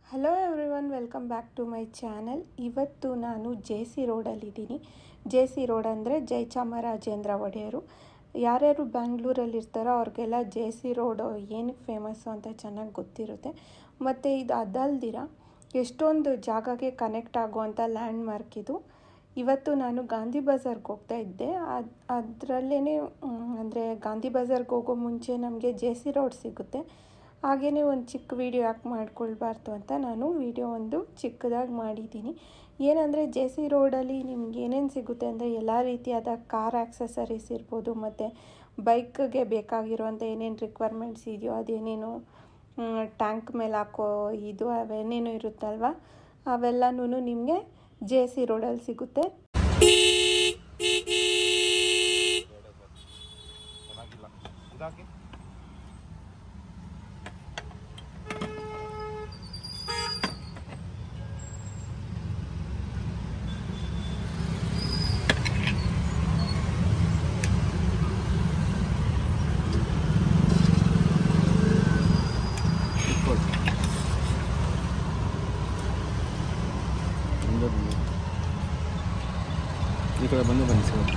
Hello everyone welcome back to my channel ಇವತ್ತು ನಾನು J C ರೋಡಲ್ಲಿದ್ದೀನಿ ಜೆ ಸಿ ರೋಡ್ ಅಂದರೆ ಜಯಚಾಮರಾಜೇಂದ್ರ ಒಡೆಯರು ಯಾರ್ಯಾರು ಬ್ಯಾಂಗ್ಳೂರಲ್ಲಿ ಇರ್ತಾರೋ ಅವ್ರಿಗೆಲ್ಲ ಜೆ ಸಿ ರೋಡು ಏನಕ್ಕೆ ಫೇಮಸ್ಸು ಅಂತ ಚೆನ್ನಾಗಿ ಗೊತ್ತಿರುತ್ತೆ ಮತ್ತು ಇದು ಅದಲ್ದಿರ ಎಷ್ಟೊಂದು ಜಾಗಕ್ಕೆ ಕನೆಕ್ಟ್ ಆಗುವಂಥ ಲ್ಯಾಂಡ್ ಮಾರ್ಕ್ ಇದು ಇವತ್ತು ನಾನು ಗಾಂಧಿ ಬಜಾರ್ಗೆ ಹೋಗ್ತಾ ಇದ್ದೆ ಅದು ಅದರಲ್ಲೇ ಅಂದರೆ ಗಾಂಧಿ ಬಜಾರ್ಗೆ ಹೋಗೋ ಮುಂಚೆ ನಮಗೆ ಜೆ ಸಿ ರೋಡ್ ಸಿಗುತ್ತೆ ಹಾಗೆಯೇ ಒಂದು ಚಿಕ್ಕ ವೀಡಿಯೋ ಯಾಕೆ ಮಾಡ್ಕೊಳ್ಬಾರ್ದು ಅಂತ ನಾನು ವೀಡಿಯೋ ಒಂದು ಚಿಕ್ಕದಾಗಿ ಮಾಡಿದ್ದೀನಿ ಏನಂದರೆ ಜೆ ಸಿ ರೋಡಲ್ಲಿ ನಿಮ್ಗೆ ಏನೇನು ಸಿಗುತ್ತೆ ಅಂದರೆ ಎಲ್ಲ ರೀತಿಯಾದ ಕಾರ್ ಆಕ್ಸೆಸರೀಸ್ ಇರ್ಬೋದು ಮತ್ತು ಬೈಕ್ಗೆ ಬೇಕಾಗಿರುವಂಥ ಏನೇನು ರಿಕ್ವೈರ್ಮೆಂಟ್ಸ್ ಇದೆಯೋ ಅದೇನೇನು ಟ್ಯಾಂಕ್ ಮೇಲೆ ಹಾಕೋ ಇದು ಅವೇನೇನು ಇರುತ್ತಲ್ವ ಅವೆಲ್ಲನೂ ನಿಮಗೆ ಜೆ ಸಿ ರೋಡಲ್ಲಿ ಸಿಗುತ್ತೆ ಇದಾಕಿ ಬಂದು ಬನ್ನಿ ಈ ಕಡೆ ಬಂದು ಬನ್ನಿ ಸರ್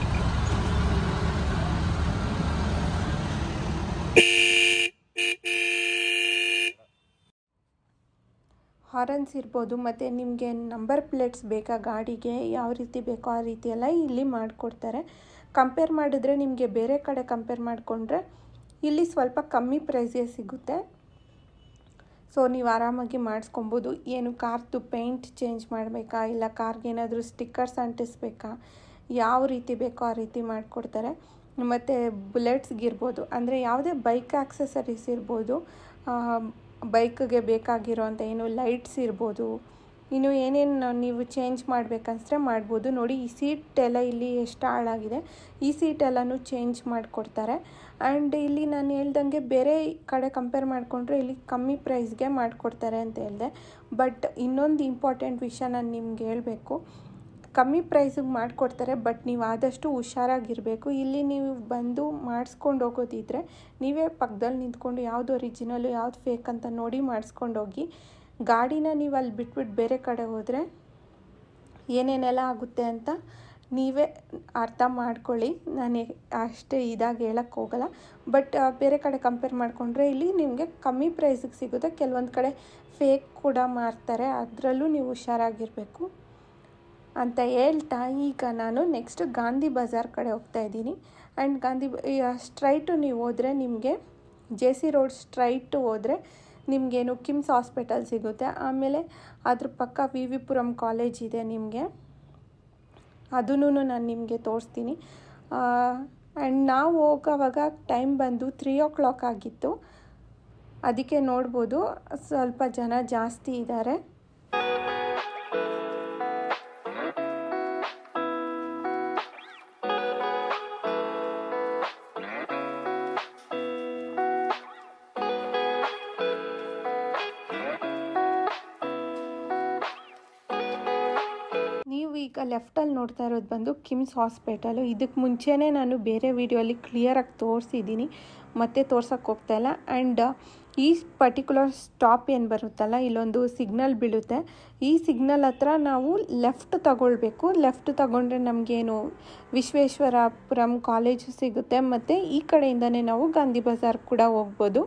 ಹಾರನ್ಸ್ ಇರ್ಬೋದು ಮತ್ತು ನಿಮಗೆ ನಂಬರ್ ಪ್ಲೇಟ್ಸ್ ಬೇಕಾ ಗಾಡಿಗೆ ಯಾವ ರೀತಿ ಬೇಕೋ ಆ ರೀತಿ ಎಲ್ಲ ಇಲ್ಲಿ ಮಾಡಿಕೊಡ್ತಾರೆ ಕಂಪೇರ್ ಮಾಡಿದ್ರೆ ನಿಮಗೆ ಬೇರೆ ಕಡೆ ಕಂಪೇರ್ ಮಾಡಿಕೊಂಡ್ರೆ ಇಲ್ಲಿ ಸ್ವಲ್ಪ ಕಮ್ಮಿ ಪ್ರೈಸೇ ಸಿಗುತ್ತೆ ಸೊ ನೀವು ಆರಾಮಾಗಿ ಮಾಡಿಸ್ಕೊಬೋದು ಏನು ಕಾರ್ದು ಪೇಂಟ್ ಚೇಂಜ್ ಮಾಡಬೇಕಾ ಇಲ್ಲ ಕಾರ್ಗೆ ಏನಾದರೂ ಸ್ಟಿಕ್ಕರ್ಸ್ ಅಂಟಿಸ್ಬೇಕಾ ಯಾವ ರೀತಿ ಬೇಕೋ ಆ ರೀತಿ ಮಾಡಿಕೊಡ್ತಾರೆ ಮತ್ತು ಬುಲೆಟ್ಸ್ಗಿರ್ಬೋದು ಅಂದರೆ ಯಾವುದೇ ಬೈಕ್ ಆಕ್ಸೆಸರೀಸ್ ಇರ್ಬೋದು ಬೈಕ್ಗೆ ಬೇಕಾಗಿರೋಂಥ ಏನು ಲೈಟ್ಸ್ ಇರ್ಬೋದು ಇನ್ನು ಏನೇನು ನೀವು ಚೇಂಜ್ ಮಾಡಬೇಕನ್ಸ್ರೆ ಮಾಡ್ಬೋದು ನೋಡಿ ಈ ಸೀಟ್ ಎಲ್ಲ ಇಲ್ಲಿ ಎಷ್ಟು ಹಾಳಾಗಿದೆ ಈ ಸೀಟ್ ಎಲ್ಲನೂ ಚೇಂಜ್ ಮಾಡಿಕೊಡ್ತಾರೆ ಆ್ಯಂಡ್ ಇಲ್ಲಿ ನಾನು ಹೇಳ್ದಂಗೆ ಬೇರೆ ಕಡೆ ಕಂಪೇರ್ ಮಾಡಿಕೊಂಡ್ರೆ ಇಲ್ಲಿ ಕಮ್ಮಿ ಪ್ರೈಸ್ಗೆ ಮಾಡಿಕೊಡ್ತಾರೆ ಅಂತ ಹೇಳಿದೆ ಬಟ್ ಇನ್ನೊಂದು ಇಂಪಾರ್ಟೆಂಟ್ ವಿಷಯ ನಾನು ನಿಮ್ಗೆ ಹೇಳಬೇಕು ಕಮ್ಮಿ ಪ್ರೈಸಿಗೆ ಮಾಡಿಕೊಡ್ತಾರೆ ಬಟ್ ನೀವು ಆದಷ್ಟು ಹುಷಾರಾಗಿರಬೇಕು ಇಲ್ಲಿ ನೀವು ಬಂದು ಮಾಡಿಸ್ಕೊಂಡು ಹೋಗೋದಿದ್ರೆ ನೀವೇ ಪಕ್ಕದಲ್ಲಿ ನಿಂತ್ಕೊಂಡು ಯಾವುದು ಒರಿಜಿನಲು ಯಾವ್ದು ಫೇಕ್ ಅಂತ ನೋಡಿ ಮಾಡಿಸ್ಕೊಂಡು ಹೋಗಿ ಗಾಡಿನ ನೀವು ಅಲ್ಲಿ ಬಿಟ್ಬಿಟ್ಟು ಬೇರೆ ಕಡೆ ಹೋದರೆ ಏನೇನೆಲ್ಲ ಆಗುತ್ತೆ ಅಂತ ನೀವೇ ಅರ್ಥ ಮಾಡ್ಕೊಳ್ಳಿ ನಾನು ಅಷ್ಟೇ ಇದಾಗಿ ಹೇಳಕ್ಕೆ ಹೋಗಲ್ಲ ಬಟ್ ಬೇರೆ ಕಡೆ ಕಂಪೇರ್ ಮಾಡಿಕೊಂಡ್ರೆ ಇಲ್ಲಿ ನಿಮಗೆ ಕಮ್ಮಿ ಪ್ರೈಸಿಗೆ ಸಿಗುತ್ತೆ ಕೆಲವೊಂದು ಕಡೆ ಫೇಕ್ ಕೂಡ ಮಾರ್ತಾರೆ ಅದರಲ್ಲೂ ನೀವು ಹುಷಾರಾಗಿರಬೇಕು ಅಂತ ಹೇಳ್ತಾ ಈಗ ನಾನು ನೆಕ್ಸ್ಟ್ ಗಾಂಧಿ ಬಜಾರ್ ಕಡೆ ಹೋಗ್ತಾ ಇದ್ದೀನಿ ಆ್ಯಂಡ್ ಗಾಂಧಿ ಸ್ಟ್ರೈಟು ನೀವು ಹೋದರೆ ನಿಮಗೆ ಜೆ ಸಿ ರೋಡ್ ಸ್ಟ್ರೈಟು ಹೋದರೆ ನಿಮಗೇನು ಕಿಮ್ಸ್ ಹಾಸ್ಪಿಟಲ್ ಸಿಗುತ್ತೆ ಆಮೇಲೆ ಅದ್ರ ಪಕ್ಕ ವಿ ವಿ ಪುರಂ ಕಾಲೇಜ್ ಇದೆ ನಿಮಗೆ ಅದನ್ನು ನಾನು ನಿಮಗೆ ತೋರಿಸ್ತೀನಿ ಆ್ಯಂಡ್ ನಾವು ಹೋಗೋವಾಗ ಟೈಮ್ ಬಂದು ತ್ರೀ ಓ ಕ್ಲಾಕ್ ಆಗಿತ್ತು ಅದಕ್ಕೆ ನೋಡ್ಬೋದು ಸ್ವಲ್ಪ ಜನ ಜಾಸ್ತಿ ಇದ್ದಾರೆ ನೀವು ಈಗ ಲೆಫ್ಟಲ್ಲಿ ನೋಡ್ತಾ ಇರೋದು ಬಂದು ಕಿಮ್ಸ್ ಹಾಸ್ಪಿಟಲು ಇದಕ್ಕೆ ಮುಂಚೆನೇ ನಾನು ಬೇರೆ ವಿಡಿಯೋಲಿ ಕ್ಲಿಯರಾಗಿ ತೋರಿಸಿದ್ದೀನಿ ಮತ್ತೆ ತೋರ್ಸೋಕ್ಕೆ ಹೋಗ್ತಾ ಇಲ್ಲ ಆ್ಯಂಡ್ ಈ ಪರ್ಟಿಕ್ಯುಲರ್ ಸ್ಟಾಪ್ ಏನು ಬರುತ್ತಲ್ಲ ಇಲ್ಲೊಂದು ಸಿಗ್ನಲ್ ಬೀಳುತ್ತೆ ಈ ಸಿಗ್ನಲ್ ಹತ್ರ ನಾವು ಲೆಫ್ಟ್ ತಗೊಳ್ಬೇಕು ಲೆಫ್ಟ್ ತಗೊಂಡ್ರೆ ನಮಗೇನು ವಿಶ್ವೇಶ್ವರಪುರಂ ಕಾಲೇಜು ಸಿಗುತ್ತೆ ಮತ್ತು ಈ ಕಡೆಯಿಂದನೇ ನಾವು ಗಾಂಧಿ ಬಜಾರ್ ಕೂಡ ಹೋಗ್ಬೋದು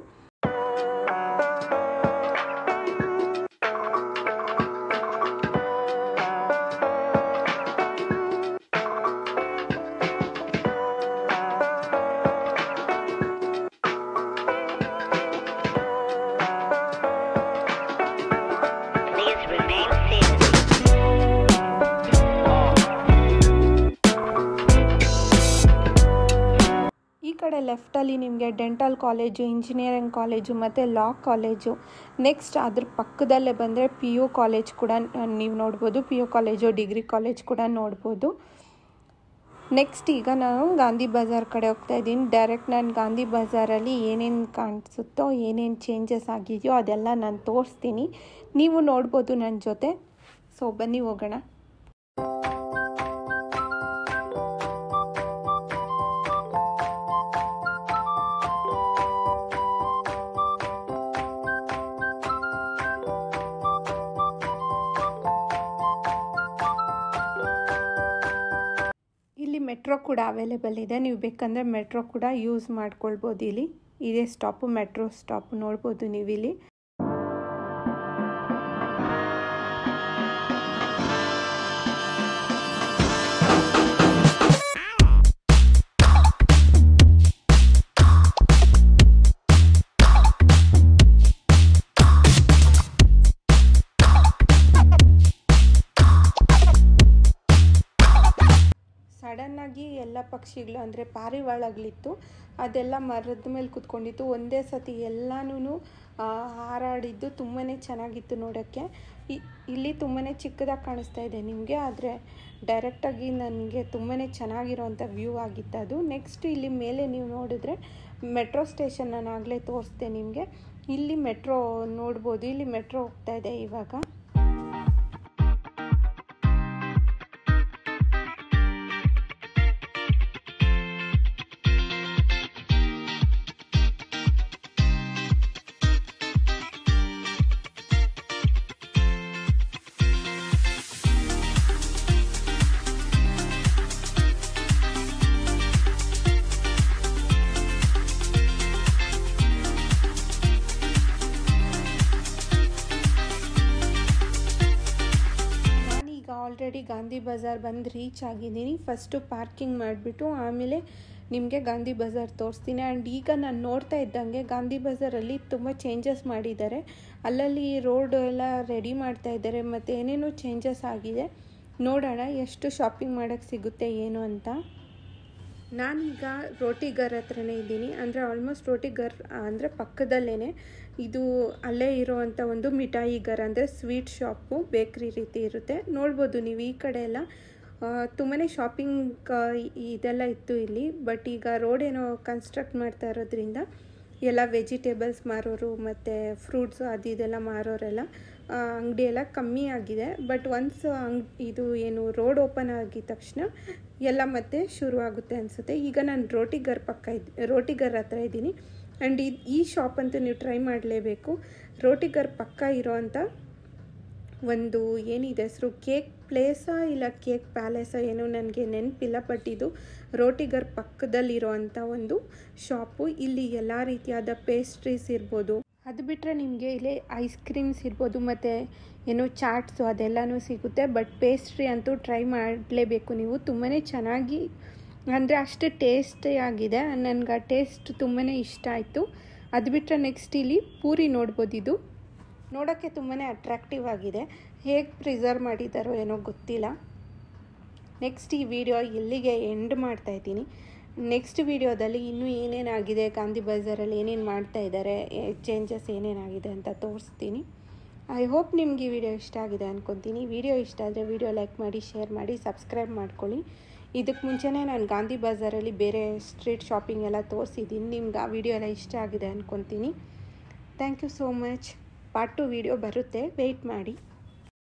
Please remain seated. ಈ ಕಡೆ ಲೆಫ್ಟಲ್ಲಿ ನಿಮಗೆ ಡೆಂಟಲ್ ಕಾಲೇಜು ಇಂಜಿನಿಯರಿಂಗ್ ಕಾಲೇಜು ಮತ್ತು ಲಾ ಕಾಲೇಜು ನೆಕ್ಸ್ಟ್ ಅದ್ರ ಪಕ್ಕದಲ್ಲೇ ಬಂದರೆ ಪಿ ಯು ಕಾಲೇಜ್ ಕೂಡ ನೀವು ನೋಡ್ಬೋದು P U college degree college ಕೂಡ ನೋಡ್ಬೋದು ನೆಕ್ಸ್ಟ್ ಈಗ ನಾನು ಗಾಂಧಿ ಬಜಾರ್ ಕಡೆ ಹೋಗ್ತಾ ಇದ್ದೀನಿ ಡೈರೆಕ್ಟ್ ನಾನು ಗಾಂಧಿ ಬಜಾರಲ್ಲಿ ಏನೇನು ಕಾಣಿಸುತ್ತೋ ಏನೇನು ಚೇಂಜಸ್ ಆಗಿದೆಯೋ ಅದೆಲ್ಲ ನಾನು ತೋರಿಸ್ತೀನಿ ನೀವು ನೋಡ್ಬೋದು ನನ್ನ ಜೊತೆ ಸೊ ಬನ್ನಿ ಹೋಗೋಣ ಮೆಟ್ರೋ ಕೂಡ ಅವೈಲೇಬಲ್ ಇದೆ ನೀವು ಬೇಕಂದರೆ ಮೆಟ್ರೋ ಕೂಡ ಯೂಸ್ ಮಾಡ್ಕೊಳ್ಬೋದು ಇಲ್ಲಿ ಇದೇ ಸ್ಟಾಪು ಮೆಟ್ರೋ ಸ್ಟಾಪ್ ನೋಡ್ಬೋದು ನೀವು ಇಲ್ಲಿ ಸಡನ್ನಾಗಿ ಎಲ್ಲ ಪಕ್ಷಿಗಳು ಅಂದರೆ ಪಾರಿವಾಳಗಳಿತ್ತು ಅದೆಲ್ಲ ಮರದ ಮೇಲೆ ಕುತ್ಕೊಂಡಿತ್ತು ಒಂದೇ ಸತಿ ಎಲ್ಲನೂ ಹಾರಾಡಿದ್ದು ತುಂಬಾ ಚೆನ್ನಾಗಿತ್ತು ನೋಡೋಕ್ಕೆ ಇಲ್ಲಿ ತುಂಬಾ ಚಿಕ್ಕದಾಗಿ ಕಾಣಿಸ್ತಾ ಇದೆ ನಿಮಗೆ ಆದರೆ ಡೈರೆಕ್ಟಾಗಿ ನನಗೆ ತುಂಬಾ ಚೆನ್ನಾಗಿರೋವಂಥ ವ್ಯೂ ಆಗಿತ್ತು ಅದು ನೆಕ್ಸ್ಟ್ ಇಲ್ಲಿ ಮೇಲೆ ನೀವು ನೋಡಿದ್ರೆ ಮೆಟ್ರೋ ಸ್ಟೇಷನ್ ನಾನು ಆಗಲೇ ತೋರಿಸ್ದೆ ನಿಮಗೆ ಇಲ್ಲಿ ಮೆಟ್ರೋ ನೋಡ್ಬೋದು ಇಲ್ಲಿ ಮೆಟ್ರೋ ಹೋಗ್ತಾ ಇದೆ ಇವಾಗ ನಾನೀಗ ಆಲ್ರೆಡಿ ಗಾಂಧಿ ಬಜಾರ್ ಬಂದು ರೀಚ್ ಆಗಿದ್ದೀನಿ ಫಸ್ಟು ಪಾರ್ಕಿಂಗ್ ಮಾಡಿಬಿಟ್ಟು ಆಮೇಲೆ ನಿಮಗೆ ಗಾಂಧಿ ಬಜಾರ್ ತೋರಿಸ್ತೀನಿ ಆ್ಯಂಡ್ ಈಗ ನಾನು ನೋಡ್ತಾ ಇದ್ದಂಗೆ ಗಾಂಧಿ ಬಜಾರಲ್ಲಿ ತುಂಬ ಚೇಂಜಸ್ ಮಾಡಿದ್ದಾರೆ ಅಲ್ಲಲ್ಲಿ ರೋಡ್ ಎಲ್ಲ ರೆಡಿ ಮಾಡ್ತಾ ಇದ್ದಾರೆ ಮತ್ತು ಏನೇನೋ ಚೇಂಜಸ್ ಆಗಿದೆ ನೋಡೋಣ ಎಷ್ಟು ಶಾಪಿಂಗ್ ಮಾಡೋಕ್ಕೆ ಸಿಗುತ್ತೆ ಏನು ಅಂತ ನಾನೀಗ ರೋಟಿಗರ್ ಹತ್ರನೇ ಇದ್ದೀನಿ ಅಂದರೆ ಆಲ್ಮೋಸ್ಟ್ ರೋಟಿಗರ್ ಅಂದರೆ ಪಕ್ಕದಲ್ಲೇ ಇದು ಅಲ್ಲೇ ಇರೋವಂಥ ಒಂದು ಮಿಠಾಯಿ ಗರ್ ಅಂದರೆ ಸ್ವೀಟ್ ಶಾಪು ಬೇಕ್ರಿ ರೀತಿ ಇರುತ್ತೆ ನೋಡ್ಬೋದು ನೀವು ಈ ಕಡೆ ಎಲ್ಲ ತುಂಬಾ ಶಾಪಿಂಗ್ ಇದೆಲ್ಲ ಇತ್ತು ಇಲ್ಲಿ ಬಟ್ ಈಗ ರೋಡ್ ಏನೋ ಕನ್ಸ್ಟ್ರಕ್ಟ್ ಮಾಡ್ತಾ ಇರೋದ್ರಿಂದ ಎಲ್ಲ ವೆಜಿಟೇಬಲ್ಸ್ ಮಾರೋರು ಮತ್ತು ಫ್ರೂಟ್ಸು ಅದು ಇದೆಲ್ಲ ಮಾರೋರೆಲ್ಲ ಅಂಗಡಿ ಎಲ್ಲ ಕಮ್ಮಿ ಆಗಿದೆ ಬಟ್ ಒನ್ಸ್ ಅಂಗ್ ಇದು ಏನು ರೋಡ್ ಓಪನ್ ಆಗಿದ ತಕ್ಷಣ ಎಲ್ಲ ಮತ್ತೆ ಶುರು ಆಗುತ್ತೆ ಅನಿಸುತ್ತೆ ಈಗ ನಾನು ರೋಟಿಗರ್ ಪಕ್ಕ ಇದ್ದು ರೋಟಿಗರ್ ಹತ್ರ ಇದ್ದೀನಿ ಆ್ಯಂಡ್ ಇದು ಈ ಶಾಪ್ ಅಂತೂ ನೀವು ಟ್ರೈ ಮಾಡಲೇಬೇಕು ರೋಟಿಗರ್ ಪಕ್ಕ ಇರೋವಂಥ ಒಂದು ಏನಿದೆ ಹೆಸರು ಕೇಕ್ ಪ್ಲೇಸಾ ಇಲ್ಲ ಕೇಕ್ ಪ್ಯಾಲೇಸಾ ಏನೋ ನನಗೆ ನೆನಪಿಲ್ಲ ಬಟ್ ಇದು ರೋಟಿಗರ್ ಪಕ್ಕದಲ್ಲಿರೋವಂಥ ಒಂದು ಶಾಪು ಇಲ್ಲಿ ಎಲ್ಲ ರೀತಿಯಾದ ಪೇಸ್ಟ್ರೀಸ್ ಇರ್ಬೋದು ಅದು ಬಿಟ್ಟರೆ ನಿಮಗೆ ಇಲ್ಲಿ ಐಸ್ ಕ್ರೀಮ್ಸ್ ಇರ್ಬೋದು ಮತ್ತು ಏನೋ ಚಾಟ್ಸು ಅದೆಲ್ಲನೂ ಸಿಗುತ್ತೆ ಬಟ್ ಪೇಸ್ಟ್ರಿ ಅಂತೂ ಟ್ರೈ ಮಾಡಲೇಬೇಕು ನೀವು ತುಂಬಾ ಚೆನ್ನಾಗಿ ಅಂದರೆ ಅಷ್ಟು ಟೇಸ್ಟಿ ಆಗಿದೆ ನನಗೆ ಆ ಟೇಸ್ಟ್ ತುಂಬಾ ಇಷ್ಟ ಆಯಿತು ಅದು ಬಿಟ್ಟರೆ ನೆಕ್ಸ್ಟ್ ಇಲ್ಲಿ ಪೂರಿ ನೋಡ್ಬೋದು ಇದು ನೋಡೋಕ್ಕೆ ತುಂಬಾ ಅಟ್ರಾಕ್ಟಿವ್ ಆಗಿದೆ ಹೇಗೆ ಪ್ರಿಸರ್ವ್ ಮಾಡಿದ್ದಾರೋ ಏನೋ ಗೊತ್ತಿಲ್ಲ ನೆಕ್ಸ್ಟ್ ಈ ವಿಡಿಯೋ ಇಲ್ಲಿಗೆ ಎಂಡ್ ಮಾಡ್ತಾ ಇದ್ದೀನಿ ನೆಕ್ಸ್ಟ್ ವಿಡಿಯೋದಲ್ಲಿ ಇನ್ನೂ ಏನೇನಾಗಿದೆ ಗಾಂಧಿ ಬಜಾರಲ್ಲಿ ಏನೇನು ಮಾಡ್ತಾ ಇದ್ದಾರೆ ಚೇಂಜಸ್ ಏನೇನಾಗಿದೆ ಅಂತ ತೋರಿಸ್ತೀನಿ ಐ ಹೋಪ್ ನಿಮ್ಗೆ ಈ ವಿಡಿಯೋ ಇಷ್ಟ ಆಗಿದೆ ಅಂದ್ಕೊತೀನಿ ವಿಡಿಯೋ ಇಷ್ಟ ಆದರೆ ವಿಡಿಯೋ ಲೈಕ್ ಮಾಡಿ ಶೇರ್ ಮಾಡಿ ಸಬ್ಸ್ಕ್ರೈಬ್ ಮಾಡ್ಕೊಳ್ಳಿ ಇದಕ್ಕೆ ಮುಂಚೆನೇ ನಾನು ಗಾಂಧಿ ಬಜಾರಲ್ಲಿ ಬೇರೆ ಸ್ಟ್ರೀಟ್ ಶಾಪಿಂಗ್ ಎಲ್ಲ ತೋರಿಸಿದ್ದೀನಿ ನಿಮ್ಗೆ ಆ ವಿಡಿಯೋ ಎಲ್ಲ ಇಷ್ಟ ಆಗಿದೆ ಅಂದ್ಕೊತೀನಿ thank you so much part two video ಬರುತ್ತೆ ವೆಯ್ಟ್ ಮಾಡಿ